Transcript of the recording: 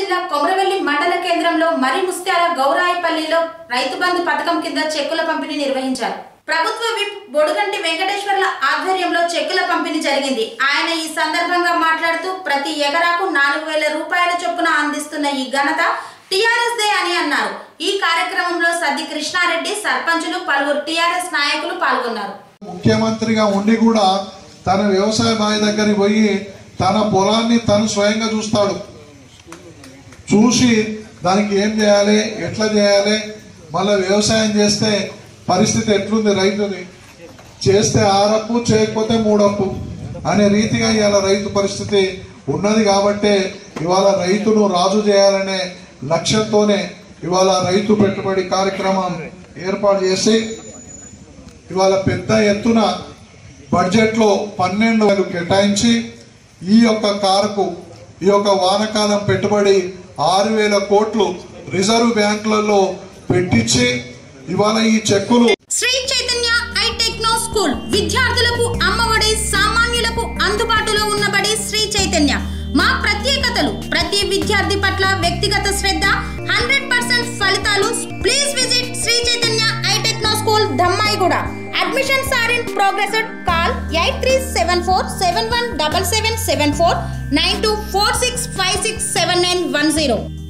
జిల్లా కొమరవెల్లి మండల కేంద్రంలో మరి ముస్త్యాల గౌరాయిపల్లిలో రైతు బంధు పథకం కింద చెక్కుల పంపిణీ నిర్వహించారు ప్రభుత్వ విప్ బొడుగంటి వెంకటేశ్వర్ల ఆధ్వర్యంలో చెక్కుల పంపిణీ జరిగింది ఆయన ఈ సందర్భంగా మాట్లాడుతూ ప్రతి ఎకరాకు నాలుగు వేల రూపాయల చొప్పున అందిస్తున్న ఈ ఘనత టిఆర్ఎస్ దే అని అన్నారు ఈ కార్యక్రమంలో సద్ది కృష్ణారెడ్డి సర్పంచులు పలువురు టిఆర్ఎస్ నాయకులు పాల్గొన్నారు ముఖ్యమంత్రిగా ఉండి కూడా తన వ్యవసాయ బావి దగ్గరికి పోయి తన పొలాన్ని తను స్వయంగా చూస్తాడు చూసి దానికి ఏం చేయాలి ఎట్లా చేయాలి మళ్ళీ వ్యవసాయం చేస్తే పరిస్థితి ఎట్లుంది రైతుది చేస్తే ఆరప్పు చేయకపోతే మూడప్పు అనే రీతిగా ఇవాళ రైతు పరిస్థితి ఉన్నది కాబట్టే ఇవాళ రైతును రాజు చేయాలనే లక్ష్యంతోనే ఇవాళ రైతు పెట్టుబడి కార్యక్రమం ఏర్పాటు చేసి ఇవాళ పెద్ద ఎత్తున బడ్జెట్ లో పన్నెండు వేలు కేటాయించి ఈ యొక్క కారుకు ఈ యొక్క వానకాలం పెట్టుబడి ఆరు వేల కోట్లు రిజర్వ్ బ్యాంకులలో పెట్టించి ఇవాళ ఈ చెక్కులు Sri Chaitanya I Techno school విద్యార్థులకు అమ్మఒడి సామాన్యులకు అందుబాటులో ఉన్నబడి శ్రీ చైతన్య మా ప్రత్యేకతలు ప్రతి విద్యార్థి పట్ల వ్యక్తిగత శ్రద్ధ హండ్రెడ్ పర్సెంట్ ఫలితాలు please visit Sri Chaitanya I Techno school Dammaiguda admissions are in progress call eight three seven four seven one double seven seven four nine two four six five six seven nine one zero